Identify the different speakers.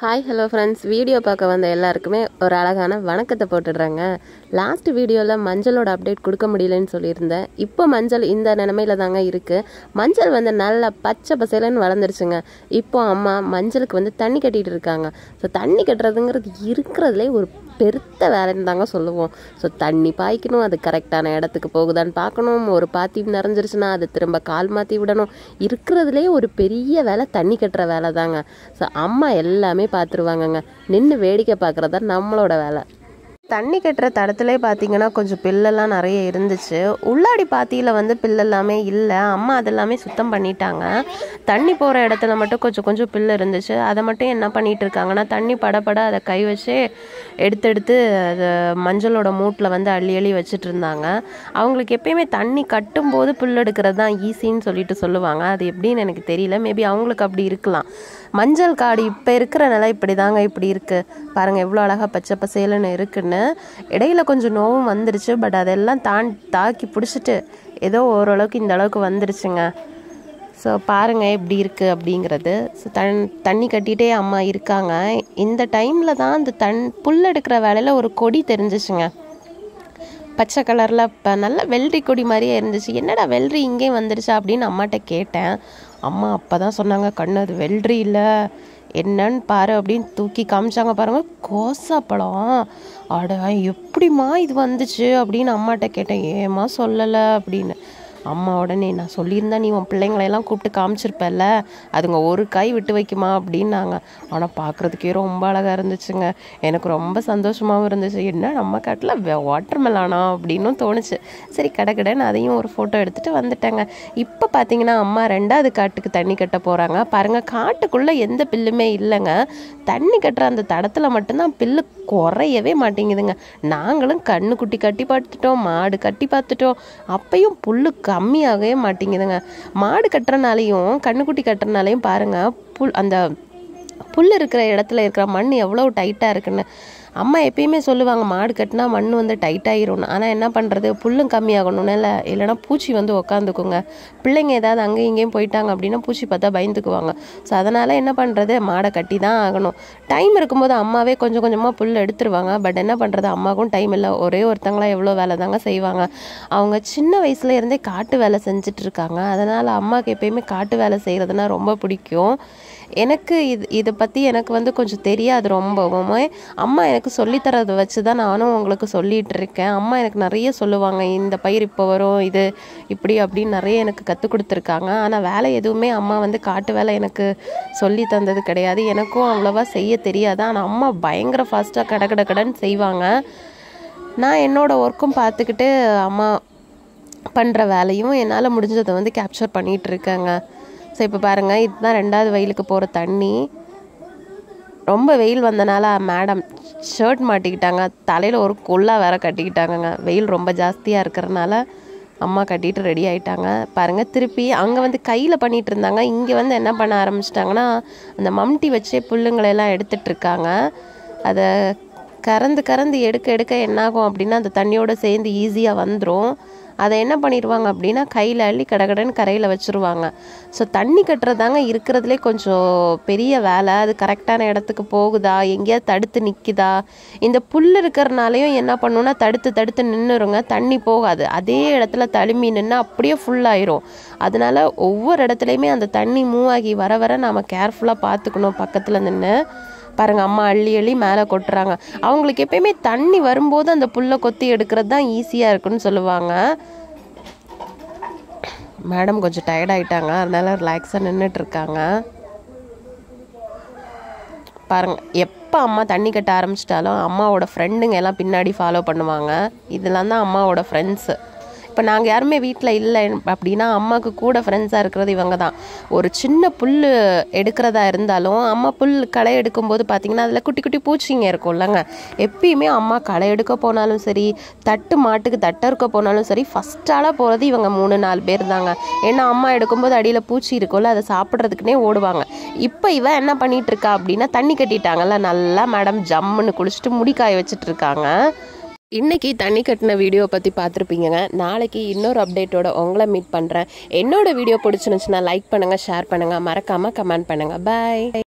Speaker 1: hi hello friends video பார்க்க வந்த எல்லாருக்குமே ஒரு அழகான வணக்கத்தை போட்டுடுறாங்க லாஸ்ட் வீடியோவில் மஞ்சளோட அப்டேட் கொடுக்க முடியலன்னு சொல்லியிருந்தேன் இப்போ மஞ்சள் இந்த நிலமையில தாங்க இருக்குது மஞ்சள் வந்து நல்லா பச்சை பசேலன்னு வளர்ந்துருச்சுங்க இப்போ அம்மா மஞ்சளுக்கு வந்து தண்ணி கட்டிட்டு இருக்காங்க ஸோ தண்ணி கட்டுறதுங்கிறது இருக்கிறதுலே ஒரு பெருத்த வேலைன்னு தாங்க சொல்லுவோம் ஸோ தண்ணி பாய்க்கணும் அது கரெக்டான இடத்துக்கு போகுதான்னு பார்க்கணும் ஒரு பாத்தி நிறைஞ்சிருச்சுன்னா அது திரும்ப கால் மாற்றி விடணும் இருக்கிறதுலே ஒரு பெரிய வேலை தண்ணி கட்டுற வேலை தாங்க ஸோ அம்மா எல்லாமே பார்த்துருவாங்கங்க நின்று வேடிக்கை பார்க்குறது தான் நம்மளோட வேலை தண்ணி கட்டுற தடத்துலேயே பார்த்தீங்கன்னா கொஞ்சம் பில்லெல்லாம் நிறைய இருந்துச்சு உள்ளாடி பாத்தியில் வந்து பில்லு எல்லாமே இல்லை அம்மா அதெல்லாமே சுத்தம் பண்ணிட்டாங்க தண்ணி போகிற இடத்துல மட்டும் கொஞ்சம் கொஞ்சம் பில்லு இருந்துச்சு அதை மட்டும் என்ன பண்ணிட்டு இருக்காங்கன்னா தண்ணி படபட அதை கை வச்சு எடுத்து எடுத்து அதை மஞ்சளோட மூட்டில் வந்து அள்ளி அள்ளி வச்சுட்டு இருந்தாங்க அவங்களுக்கு எப்பயுமே தண்ணி கட்டும்போது புல் எடுக்கிறது தான் ஈஸின்னு சொல்லிட்டு சொல்லுவாங்க அது எப்படின்னு எனக்கு தெரியல மேபி அவங்களுக்கு அப்படி இருக்கலாம் மஞ்சள் காடு இப்போ இருக்கிற நிலை இப்படி தாங்க இப்படி இருக்குது பாருங்கள் எவ்வளோ அழகாக பச்சை பசேலுன்னு இருக்குன்னு இடையில கொஞ்சம் நோவும் வந்துருச்சு பட் அதெல்லாம் தான் தாக்கி பிடிச்சிட்டு ஏதோ ஓரளவுக்கு இந்த அளவுக்கு வந்துருச்சுங்க ஸோ பாருங்கள் எப்படி இருக்குது அப்படிங்கிறது ஸோ தண் தண்ணி கட்டிகிட்டே அம்மா இருக்காங்க இந்த டைமில் தான் இந்த தண் புல் எடுக்கிற வேலையில் ஒரு கொடி தெரிஞ்சிச்சுங்க பச்சை கலரில் இப்போ நல்ல வெள்ளரி கொடி மாதிரியே இருந்துச்சு என்னடா வெள்ளரி இங்கே வந்துருச்சா அப்படின்னு அம்மாட்ட கேட்டேன் அம்மா அப்போ தான் சொன்னாங்க கண்ணு அது வெள்ளரி இல்லை என்னன்னு பாரு அப்படின்னு தூக்கி காமிச்சாங்க பாருங்க கோசாப்பழம் அட எப்படிம்மா இது வந்துச்சு அப்படின்னு அம்மாட்ட கேட்டேன் ஏம்மா சொல்லலை அப்படின்னு அம்மா உடனே நான் சொல்லியிருந்தா நீ உன் பிள்ளைங்களையெல்லாம் கூப்பிட்டு காமிச்சிருப்பல்ல அதுங்க ஒரு காய் விட்டு வைக்குமா அப்படின்னாங்க ஆனால் பார்க்குறதுக்கே ரொம்ப அழகாக இருந்துச்சுங்க எனக்கு ரொம்ப சந்தோஷமாகவும் இருந்துச்சு என்ன நம்ம காட்டில் வாட்டர் மெலானா அப்படின்னும் தோணுச்சு சரி கடை அதையும் ஒரு ஃபோட்டோ எடுத்துகிட்டு வந்துட்டேங்க இப்போ பார்த்தீங்கன்னா அம்மா ரெண்டாவது காட்டுக்கு தண்ணி கட்ட போகிறாங்க பாருங்கள் காட்டுக்குள்ளே எந்த பில்லுமே இல்லைங்க தண்ணி கட்டுற அந்த தடத்தில் மட்டும்தான் பில்லு குறையவே மாட்டேங்குதுங்க நாங்களும் கண்ணு குட்டி கட்டி பார்த்துட்டோம் மாடு கட்டி பார்த்துட்டோம் அப்பையும் புல்லு கம்மியாகவே மாட்டேங்குதுங்க மாடு கட்டுறனாலையும் கண்ணுக்குட்டி கட்டுறனாலையும் பாருங்கள் புல் அந்த புல் இருக்கிற இடத்துல இருக்கிற மண் எவ்வளோ டைட்டாக இருக்குன்னு அம்மா எப்பயுமே சொல்லுவாங்க மாடு கட்டினா மண் வந்து டைட் ஆகிரும் ஆனால் என்ன பண்ணுறது புல்லும் கம்மியாகணும்னு இல்லை இல்லைனா பூச்சி வந்து உக்காந்துக்குங்க பிள்ளைங்க ஏதாவது அங்கேயும் இங்கேயும் போயிட்டாங்க அப்படின்னா பூச்சி பார்த்தா பயந்துக்குவாங்க ஸோ அதனால் என்ன பண்ணுறது மாடை கட்டி தான் ஆகணும் டைம் இருக்கும்போது அம்மாவே கொஞ்சம் கொஞ்சமாக புல் எடுத்துருவாங்க பட் என்ன பண்ணுறது அம்மாவுக்கும் டைம் இல்லை ஒரே ஒருத்தங்களா எவ்வளோ வேலை தாங்க செய்வாங்க அவங்க சின்ன வயசுல இருந்தே காட்டு வேலை செஞ்சுட்டு இருக்காங்க அதனால் அம்மாவுக்கு எப்பயுமே காட்டு வேலை செய்கிறதுனா ரொம்ப பிடிக்கும் எனக்கு இது இதை பற்றி எனக்கு வந்து கொஞ்சம் தெரியாது ரொம்பவுமே அம்மா எனக்கு சொல்லித்தரதை வச்சு தான் நானும் உங்களுக்கு சொல்லிகிட்டு இருக்கேன் அம்மா எனக்கு நிறைய சொல்லுவாங்க இந்த பயிர் இப்போ வரும் இது இப்படி அப்படின்னு நிறைய எனக்கு கற்றுக் கொடுத்துருக்காங்க ஆனால் வேலை எதுவுமே அம்மா வந்து காட்டு வேலை எனக்கு சொல்லி தந்தது கிடையாது எனக்கும் அவ்வளோவா செய்ய தெரியாது ஆனால் அம்மா பயங்கர ஃபாஸ்ட்டாக கட கட கடன்னு செய்வாங்க நான் என்னோடய ஒர்க்கும் பார்த்துக்கிட்டு அம்மா பண்ணுற வேலையும் என்னால் முடிஞ்சதை வந்து கேப்சர் பண்ணிகிட்டு இருக்கேங்க ஸோ இப்போ பாருங்கள் இதுதான் ரெண்டாவது வெயிலுக்கு போகிற தண்ணி ரொம்ப வெயில் வந்தனால மேடம் ஷர்ட் மாட்டிக்கிட்டாங்க தலையில் ஒரு கொல்லா வேற கட்டிக்கிட்டாங்கங்க வெயில் ரொம்ப ஜாஸ்தியாக இருக்கிறனால அம்மா கட்டிட்டு ரெடி ஆயிட்டாங்க பாருங்கள் திருப்பி அங்கே வந்து கையில் பண்ணிகிட்டு இருந்தாங்க இங்கே வந்து என்ன பண்ண ஆரம்பிச்சிட்டாங்கன்னா அந்த மம்டி வச்சே புல்லுங்களெல்லாம் எடுத்துட்டு இருக்காங்க அதை கறந்து கறந்து எடுக்க எடுக்க என்னாகும் அப்படின்னா அந்த தண்ணியோடு சேர்ந்து ஈஸியாக வந்துடும் அதை என்ன பண்ணிடுவாங்க அப்படின்னா கையில் அள்ளி கடகடன்னு கரையில் வச்சுருவாங்க ஸோ தண்ணி கட்டுறதாங்க இருக்கிறதுலே கொஞ்சம் பெரிய வேலை அது கரெக்டான இடத்துக்கு போகுதா எங்கேயாவது தடுத்து நிற்குதா இந்த புல் இருக்கிறனாலையும் என்ன பண்ணுன்னா தடுத்து தடுத்து நின்றுருங்க தண்ணி போகாது அதே இடத்துல தழும்பி நின்று அப்படியே ஃபுல்லாயிரும் அதனால ஒவ்வொரு இடத்துலையுமே அந்த தண்ணி மூவ் ஆகி வர வர நாம் கேர்ஃபுல்லாக பார்த்துக்கணும் பக்கத்தில் நின்று பாருங்க அம்மா அள்ளி அள்ளி மேலே கொட்டுறாங்க அவங்களுக்கு எப்பயுமே தண்ணி வரும்போது அந்த புல்லை கொத்தி எடுக்கிறது தான் ஈஸியாக இருக்குன்னு சொல்லுவாங்க மேடம் கொஞ்சம் டயர்ட் ஆகிட்டாங்க அதனால ரிலாக்ஸாக நின்றுட்டு இருக்காங்க பாருங்க எப்போ அம்மா தண்ணி கட்ட ஆரம்பிச்சிட்டாலும் அம்மாவோட ஃப்ரெண்டுங்க எல்லாம் பின்னாடி ஃபாலோ பண்ணுவாங்க இதெல்லாம் தான் அம்மாவோட ஃப்ரெண்ட்ஸு இப்போ நாங்கள் யாருமே வீட்டில் இல்லை அப்படின்னா அம்மாவுக்கு கூட ஃப்ரெண்ட்ஸாக இருக்கிறது இவங்க தான் ஒரு சின்ன புல் எடுக்கிறதா இருந்தாலும் அம்மா புல் களை எடுக்கும்போது பார்த்தீங்கன்னா அதில் குட்டி குட்டி பூச்சிங்க இருக்கும்லங்க எப்பயுமே அம்மா களை எடுக்க போனாலும் சரி தட்டு மாட்டுக்கு தட்டை இருக்க போனாலும் சரி ஃபஸ்ட்டாலாக போகிறது இவங்க மூணு நாலு பேர் தாங்க ஏன்னா அம்மா எடுக்கும்போது அடியில் பூச்சி இருக்கும்ல அதை சாப்பிட்றதுக்குனே ஓடுவாங்க இப்போ இவ என்ன பண்ணிட்டு இருக்கா அப்படின்னா தண்ணி கட்டிட்டாங்கல்ல நல்லா மேடம் ஜம்முன்னு குளிச்சுட்டு முடி காய வச்சுட்டு இருக்காங்க இன்னைக்கு தண்ணி கட்டின வீடியோ பற்றி பார்த்துருப்பீங்க நாளைக்கு இன்னொரு அப்டேட்டோட உங்களை மீட் பண்ணுறேன் என்னோட வீடியோ பிடிச்சிருந்துச்சுன்னா லைக் பண்ணுங்கள் ஷேர் பண்ணுங்கள் மறக்காமல் கமெண்ட் பண்ணுங்கள் பாய்